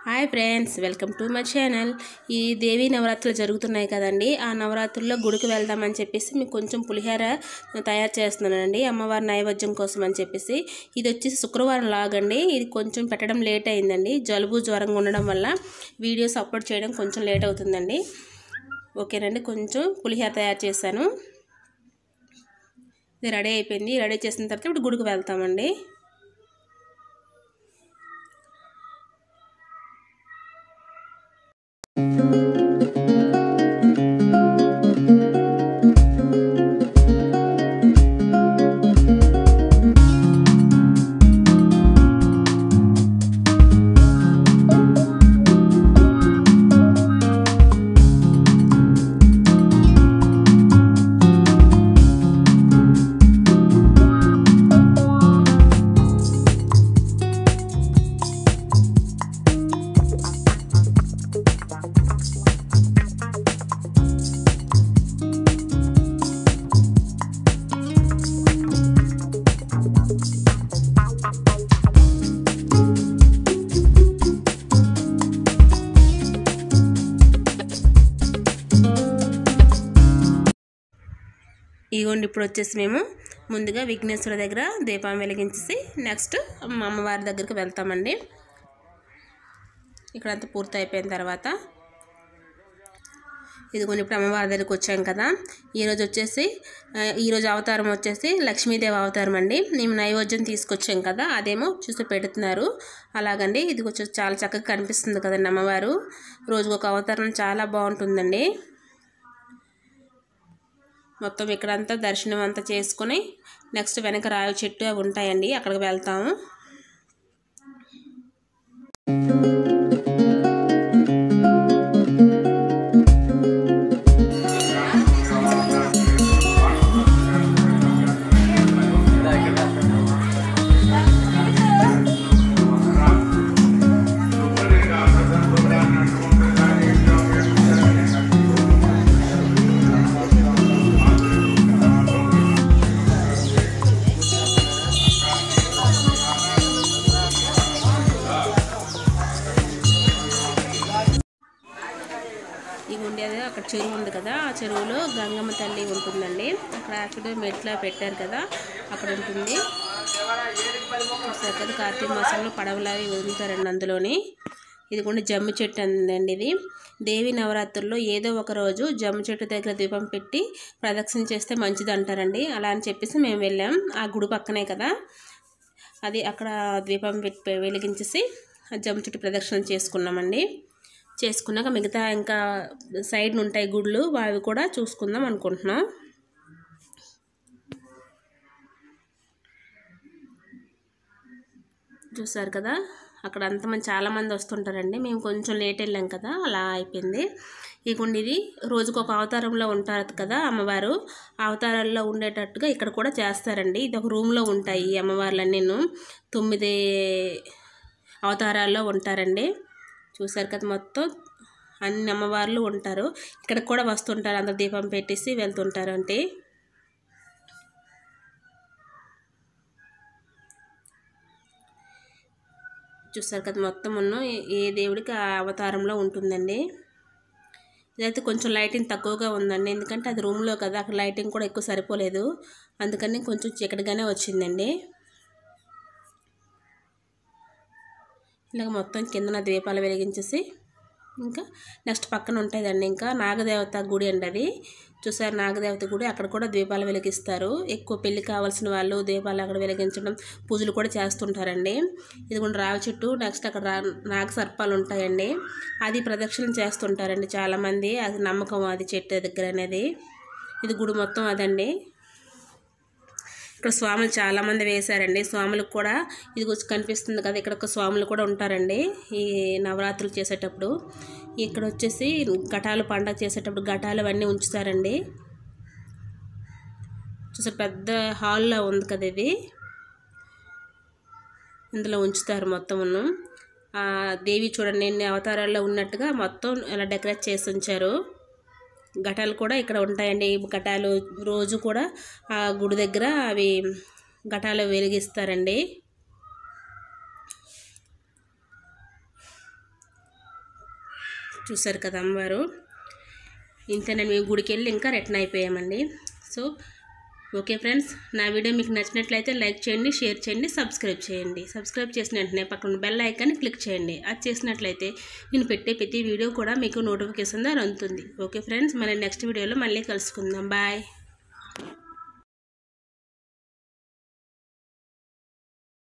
hi friends welcome to my channel ఈ దేవీ నవరాత్రులు జరుగుతున్నాయి కదండి ఆ నవరాత్రుల్లో గుడికి వెళ్దామని చెప్పేసి మీకు కొంచెం పులిహోర తయారు చేస్తున్నానండి అమ్మవారి నైవేద్యం కోసం అని చెప్పేసి ఇది వచ్చేసి శుక్రవారం లాగండి ఇది కొంచెం పెట్టడం లేట్ అయిందండి జలుబు జ్వరంగా ఉండడం వల్ల వీడియోస్ అప్లోడ్ చేయడం కొంచెం లేట్ అవుతుందండి ఓకేనండి కొంచెం పులిహోర తయారు చేశాను ఇది రెడీ అయిపోయింది రెడీ చేసిన తర్వాత ఇప్పుడు గుడికి వెళ్తామండి ఇగోండి ఇప్పుడు వచ్చేసి మేము ముందుగా విఘ్నేశ్వర దగ్గర దీపం వెలిగించేసి నెక్స్ట్ మా అమ్మవారి దగ్గరికి వెళ్తామండి ఇక్కడంతా పూర్తి అయిపోయిన తర్వాత ఇదిగోండి ఇప్పుడు అమ్మవారి దగ్గరికి వచ్చాం కదా ఈరోజు వచ్చేసి ఆ, ఈరోజు అవతారం వచ్చేసి లక్ష్మీదేవి అవతారం అండి మేము నైవేద్యం తీసుకొచ్చాం కదా అదేమో చూసి పెడుతున్నారు అలాగండి ఇది వచ్చేసి చాలా చక్కగా కనిపిస్తుంది కదండి అమ్మవారు రోజుకు ఒక అవతారం చాలా బాగుంటుందండి మొత్తం ఇక్కడంతా దర్శనం అంతా చేసుకుని నెక్స్ట్ వెనక రావి చెట్టు అవి ఉంటాయండి అక్కడికి వెళ్తాము ఇవి ఉండేది అక్కడ చెరువు ఉంది కదా ఆ చెరువులో గంగమ్మ తల్లి ఉంటుందండి అక్కడ అక్కడ మెట్ల పెట్టారు కదా అక్కడ ఉంటుంది చూసారు కదా కార్తీక మాసంలో పడవలు అవి వదులుతారండి అందులోని ఇది కూడా జమ్మి చెట్టు అందండి ఇది దేవి నవరాత్రుల్లో ఏదో ఒక రోజు జమ్మి చెట్టు దగ్గర దీపం పెట్టి ప్రదక్షిణ చేస్తే మంచిది అంటారండి అలా అని చెప్పేసి మేము వెళ్ళాం ఆ గుడి పక్కనే కదా అది అక్కడ దీపం పెట్టి వెలిగించేసి ఆ జమ్మి చెట్టు ప్రదక్షిణ చేసుకున్నామండి చేసుకున్నాక మిగతా ఇంకా సైడ్ ఉంటాయి గుళ్ళు అవి కూడా చూసుకుందాం అనుకుంటున్నాం చూసారు కదా అక్కడ అంత మంది చాలామంది వస్తుంటారండి మేము కొంచెం లేట్ వెళ్ళాం కదా అలా అయిపోయింది ఇకుండా ఇది రోజుకు ఒక అవతారంలో ఉంటారు కదా అమ్మవారు ఆ అవతారాల్లో ఉండేటట్టుగా ఇక్కడ కూడా చేస్తారండి ఇది ఒక రూమ్లో ఉంటాయి ఈ అమ్మవార్లన్నీ తొమ్మిది అవతారాల్లో ఉంటారండి చూసారు కదా మొత్తం అన్ని అమ్మవార్లు ఉంటారు ఇక్కడికి కూడా వస్తుంటారు అందరు దీపం పెట్టేసి వెళ్తుంటారు అంటే చూసారు కదా మొత్తం ఉన్న ఏ దేవుడికి ఆ అవతారంలో ఉంటుందండి ఇదైతే కొంచెం లైటింగ్ తక్కువగా ఉందండి ఎందుకంటే అది రూమ్లో కదా అక్కడ లైటింగ్ కూడా ఎక్కువ సరిపోలేదు అందుకని కొంచెం చీకటిగానే వచ్చిందండి ఇలాగ మొత్తం కిందన దీపాలు వెలిగించేసి ఇంకా నెక్స్ట్ పక్కన ఉంటుందండి ఇంకా నాగదేవత గుడి అండి అది చూసారు నాగదేవత గుడి అక్కడ కూడా దీపాలు వెలిగిస్తారు ఎక్కువ పెళ్లి కావాల్సిన వాళ్ళు దీపాలు అక్కడ వెలిగించడం పూజలు కూడా చేస్తుంటారండి ఇది కూడా రావి చెట్టు నెక్స్ట్ అక్కడ రా నాగ సర్పాలు ఉంటాయండి అది ప్రదక్షిణ చేస్తుంటారండి చాలామంది అది నమ్మకం అది చెట్టు దగ్గర అనేది ఇది గుడి మొత్తం అదండి ఇక్కడ స్వాములు చాలామంది వేశారండి స్వాములకు కూడా ఇది వచ్చి కనిపిస్తుంది కదా ఇక్కడ ఒక స్వాములు కూడా ఉంటారండి ఈ నవరాత్రులు చేసేటప్పుడు ఇక్కడ వచ్చేసి ఘటాలు పండగ చేసేటప్పుడు ఘటాలు అవన్నీ ఉంచుతారండి చూసారు పెద్ద హాల్లో ఉంది కదా ఇది ఇందులో ఉంచుతారు మొత్తం ఆ దేవి చూడండి ఎన్ని అవతారాల్లో ఉన్నట్టుగా మొత్తం ఇలా డెకరేట్ చేసి ఉంచారు ఘటాలు కూడా ఇక్కడ ఉంటాయండి ఈ ఘటాలు రోజు కూడా ఆ గుడి దగ్గర అవి ఘటాలు వెలిగిస్తారండి చూసారు కదా అమ్మవారు ఇంతేనండి మేము గుడికి వెళ్ళి ఇంకా రిటర్న్ అయిపోయామండి సో ఓకే ఫ్రెండ్స్ నా వీడియో మీకు నచ్చినట్లయితే లైక్ చేయండి షేర్ చేయండి సబ్స్క్రైబ్ చేయండి సబ్స్క్రైబ్ చేసిన వెంటనే పక్కన బెల్ ఐకాన్ని క్లిక్ చేయండి అది చేసినట్లయితే నేను పెట్టే ప్రతి వీడియో కూడా మీకు నోటిఫికేషన్ ద్వారా అందుతుంది ఓకే ఫ్రెండ్స్ మన నెక్స్ట్ వీడియోలో మళ్ళీ కలుసుకుందాం బాయ్